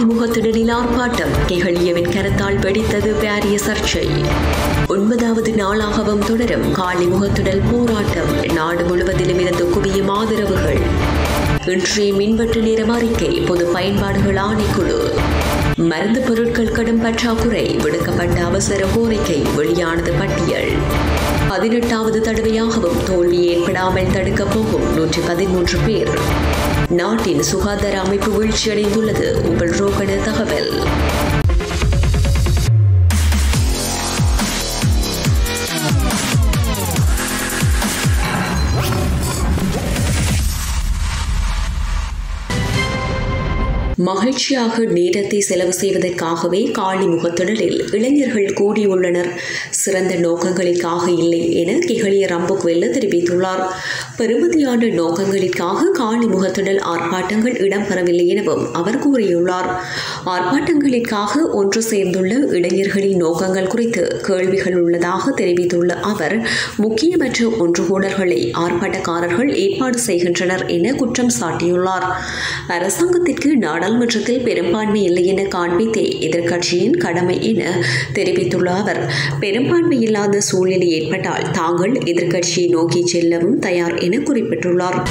முகத்திடலில் ஆர்ப்பாட்டம் கெஹலியவின் கரத்தால் வெடித்தது பாரிய சர்ச்சை ஒன்பதாவது நாளாகவும் தொடரும் காலி முகத்திடல் போராட்டம் நாடு முழுவதிலும் இருந்து குவியும் ஆதரவுகள் இன்றைய மின்வெட்டு நேரம் அறிக்கை பொது பயன்பாடுகள் ஆணைக்குழு மருந்து பொருட்கள் கடும் பற்றாக்குறை விடுக்கப்பட்ட அவசர கோரிக்கை வெளியானது பட்டியல் பதினெட்டாவது தடவையாகவும் தோல்வி ஏற்படாமல் தடுக்கப் போகும் நூற்றி பதிமூன்று பேர் நாட்டின் சுகாதார அமைப்பு வீழ்ச்சியடைந்துள்ளது உங்கள் ரோகண தகவல் மகிழ்ச்சியாக நேரத்தை செலவு செய்வதற்காகவே காலி முகத்திடலில் இளைஞர்கள் கூடியுள்ளனர் சிறந்த நோக்கங்களுக்காக இல்லை என கிகழிய ரம்புக்வெல்ல தெரிவித்துள்ளார் பெருமதியான நோக்கங்களுக்காக காலி முகத்திடல் ஆர்ப்பாட்டங்கள் இடம்பெறவில்லை எனவும் அவர் கூறியுள்ளார் ஆர்ப்பாட்டங்களுக்காக ஒன்று சேர்ந்துள்ள இளைஞர்களின் நோக்கங்கள் குறித்து கேள்விகள் உள்ளதாக தெரிவித்துள்ள அவர் முக்கியமற்ற ஒன்றுகூடல்களை ஆர்ப்பாட்டக்காரர்கள் ஏற்பாடு செய்கின்றனர் என குற்றம் சாட்டியுள்ளார் அரசாங்கத்திற்கு நாடாளுமன்றத்தில் பெரும்பான்மை இல்லை என காண்பித்தே எதிர்க்கட்சியின் கடமை என தெரிவித்துள்ள அவர் பெரும்பான்மை இல்லாத சூழ்நிலை ஏற்பட்டால் தாங்கள் எதிர்க்கட்சியை நோக்கி செல்லவும் தயார் என குறிப்பிட்டுள்ளார்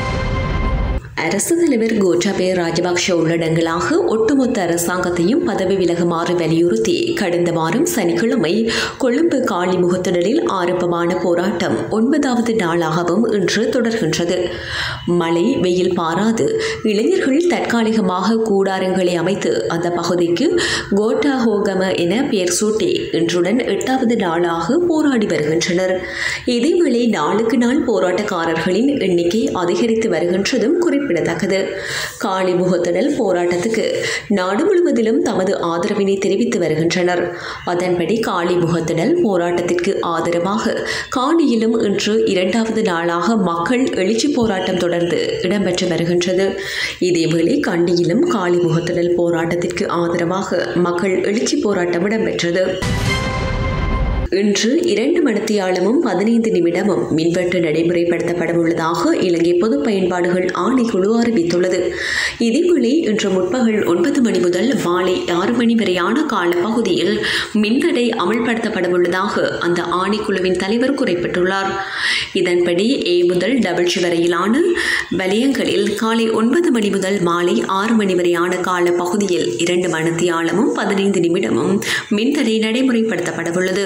அரசு தலைவர் கோட்டாபய ராஜபக்ஷ உள்ளடங்கலாக ஒட்டுமொத்த அரசாங்கத்தையும் பதவி விலகுமாறு வலியுறுத்தி கடந்த வாரம் சனிக்கிழமை கொழும்பு காலி முகத்திடலில் ஆரம்பமான போராட்டம் ஒன்பதாவது நாளாகவும் இன்று தொடர்கின்றது மழை வெயில் பாராது இளைஞர்கள் தற்காலிகமாக கூடாரங்களை அமைத்து அந்த பகுதிக்கு கோட்டா ஹோகம என பெயர் சூட்டி இன்றுடன் எட்டாவது நாளாக போராடி வருகின்றனர் இதேவேளை நாளுக்கு நாள் போராட்டக்காரர்களின் எண்ணிக்கை அதிகரித்து வருகின்றதும் குறிப்பிட்டார் குறிப்பிடத்தக்கது காலி முகத்திடல் போராட்டத்துக்கு நாடு முழுவதிலும் தமது ஆதரவினை தெரிவித்து வருகின்றனர் அதன்படி காலி முகத்திடல் போராட்டத்திற்கு ஆதரவாக காணியிலும் இன்று இரண்டாவது நாளாக மக்கள் எழுச்சி போராட்டம் தொடர்ந்து இடம்பெற்று வருகின்றது இதேவேளை கண்டியிலும் காலி முகத்திடல் போராட்டத்திற்கு ஆதரவாக மக்கள் எழுச்சி போராட்டம் இடம்பெற்றது இன்று இரண்டு மணித்தியாலமும் பதினைந்து நிமிடமும் மின்வெட்டு நடைமுறைப்படுத்தப்பட உள்ளதாக இலங்கை பொது பயன்பாடுகள் ஆணைக்குழு அறிவித்துள்ளது இதேவேளை இன்று முற்பகல் ஒன்பது மணி முதல் மாலை ஆறு மணி வரையான காலப்பகுதியில் மின்தடை அமல்படுத்தப்பட உள்ளதாக அந்த ஆணைக்குழுவின் தலைவர் குறிப்பிட்டுள்ளார் இதன்படி ஏ முதல் டபிள்யூ வரையிலான வலயங்களில் காலை ஒன்பது மணி முதல் மாலை ஆறு மணி வரையான கால பகுதியில் இரண்டு மணித்தியாலமும் பதினைந்து நிமிடமும் மின்தடை நடைமுறைப்படுத்தப்பட உள்ளது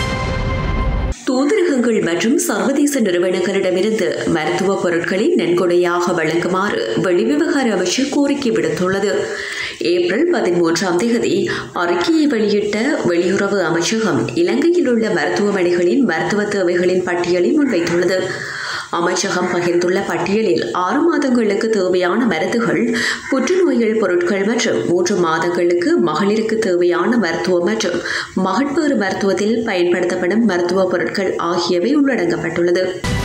தூதரகங்கள் மற்றும் சர்வதேச நிறுவனங்களிடமிருந்து மருத்துவ பொருட்களை நன்கொடையாக வழங்குமாறு வெளிவிவகார அமைச்சர் கோரிக்கை விடுத்துள்ளது ஏப்ரல் பதிமூன்றாம் தேதி அறிக்கையை வெளியிட்ட வெளியுறவு அமைச்சகம் இலங்கையில் உள்ள மருத்துவமனைகளின் மருத்துவ தேவைகளின் பட்டியலை முன்வைத்துள்ளது அமைச்சகம் பகிர்ந்துள்ள பட்டியலில் ஆறு மாதங்களுக்கு தேவையான மருந்துகள் புற்றுநோய்கள் பொருட்கள் மற்றும் மூன்று மாதங்களுக்கு மகளிருக்கு தேவையான மருத்துவம் மற்றும் மகட்பேறு மருத்துவத்தில் பயன்படுத்தப்படும் மருத்துவ பொருட்கள் ஆகியவை உள்ளடங்கப்பட்டுள்ளது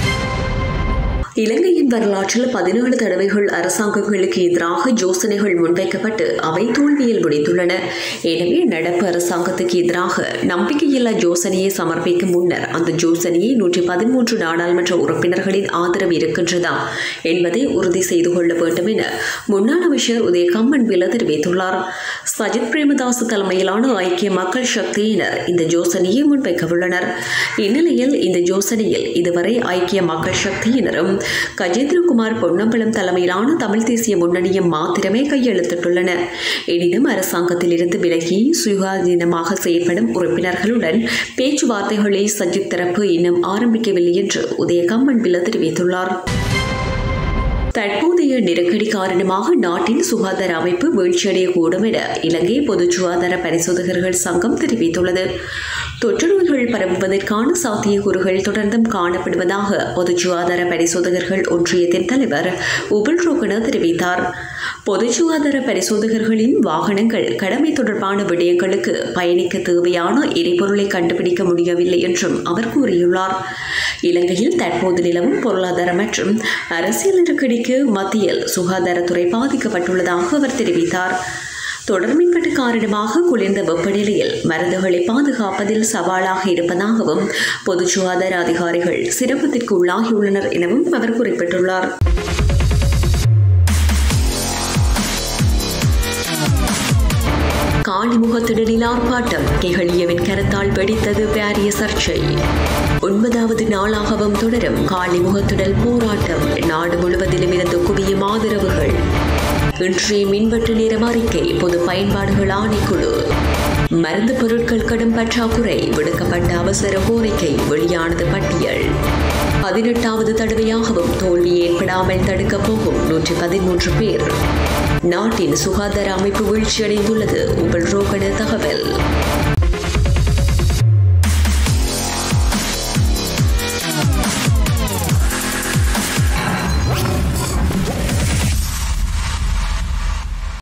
இலங்கையின் வரலாற்றில் பதினேழு தடவைகள் அரசாங்கங்களுக்கு எதிராக யோசனைகள் முன்வைக்கப்பட்டு அவை தோல்வியில் முடிந்துள்ளன எனவே நடப்பு அரசாங்கத்துக்கு எதிராக நம்பிக்கையில்லா யோசனையை சமர்ப்பிக்கும் முன்னர் அந்த யோசனையை நூற்றி பதிமூன்று நாடாளுமன்ற உறுப்பினர்களின் ஆதரவு இருக்கின்றதா என்பதை உறுதி செய்து கொள்ள வேண்டும் என முன்னாள் அமைச்சர் உதயகம்மன் பில தெரிவித்துள்ளார் சஜித் பிரேமதாஸ் தலைமையிலான ஐக்கிய மக்கள் சக்தியினர் இந்த யோசனையை முன்வைக்கவுள்ளனர் இந்நிலையில் இந்த யோசனையில் இதுவரை ஐக்கிய மக்கள் சக்தியினரும் கஜேந்திரகுமார் பொன்னம்பலம் தலைமையிலான தமிழ் தேசிய முன்னணியும் மாத்திரமே கையெழுத்திட்டுள்ளன எனினும் அரசாங்கத்தில் இருந்து விலகி சுயாதீனமாக செயல்படும் உறுப்பினர்களுடன் பேச்சுவார்த்தைகளை சஜித் தரப்பு இன்னும் ஆரம்பிக்கவில்லை என்று உதயகம்மன் பில தெரிவித்துள்ளார் தற்போதைய நெருக்கடி காரணமாக நாட்டின் சுகாதார அமைப்பு வீழ்ச்சியடையக்கூடும் என இலங்கை பொது சுகாதார பரிசோதகர்கள் சங்கம் தெரிவித்துள்ளது தொற்று நோய்கள் பரவுவதற்கான சாத்தியக்கூறுகள் தொடர்ந்தும் காணப்படுவதாக பொது சுகாதார பரிசோதகர்கள் ஒன்றியத்தின் தலைவர் உபல் ரோகன தெரிவித்தார் பொது சுகாதார பரிசோதகர்களின் வாகனங்கள் கடமை தொடர்பான விடயங்களுக்கு பயணிக்க தேவையான எரிபொருளை கண்டுபிடிக்க முடியவில்லை என்றும் அவர் கூறியுள்ளார் இலங்கையில் தற்போது நிலவும் பொருளாதார மற்றும் அரசியல் நெருக்கடிக்கு மத்தியில் சுகாதாரத்துறை பாதிக்கப்பட்டுள்ளதாக அவர் தெரிவித்தார் தொடர் மின்வெட்டு காரணமாக குளிர்ந்த வெப்பநிலையில் மருந்துகளை பாதுகாப்பதில் சவாலாக இருப்பதாகவும் பொது சுகாதார அதிகாரிகள் சிரமத்திற்கு உள்ளாகியுள்ளனர் எனவும் அவர் குறிப்பிட்டுள்ளார் காளிமுகத்திடலில் ஆர்ப்பாட்டம் கெஹலியவின் கரத்தால் வெடித்தது பாரிய சர்ச்சை ஒன்பதாவது நாளாகவும் தொடரும் காளிமுகத்திடல் போராட்டம் நாடு முழுவதிலும் இருந்து குவியும் ஆதரவுகள் இன்றைய மின்வெட்டு நேரம் அறிக்கை பொது பயன்பாடுகள் ஆணைக்குழு மருந்து பொருட்கள் கடும் பற்றாக்குறை விடுக்கப்பட்ட அவசர கோரிக்கை வெளியானது பட்டியல் பதினெட்டாவது தடவையாகவும் தோல்வி ஏற்படாமல் தடுக்கப் போகும் நூற்றி பதிமூன்று பேர் நாட்டின் சுகாதார அமைப்பு வீழ்ச்சியடைந்துள்ளது உங்கள்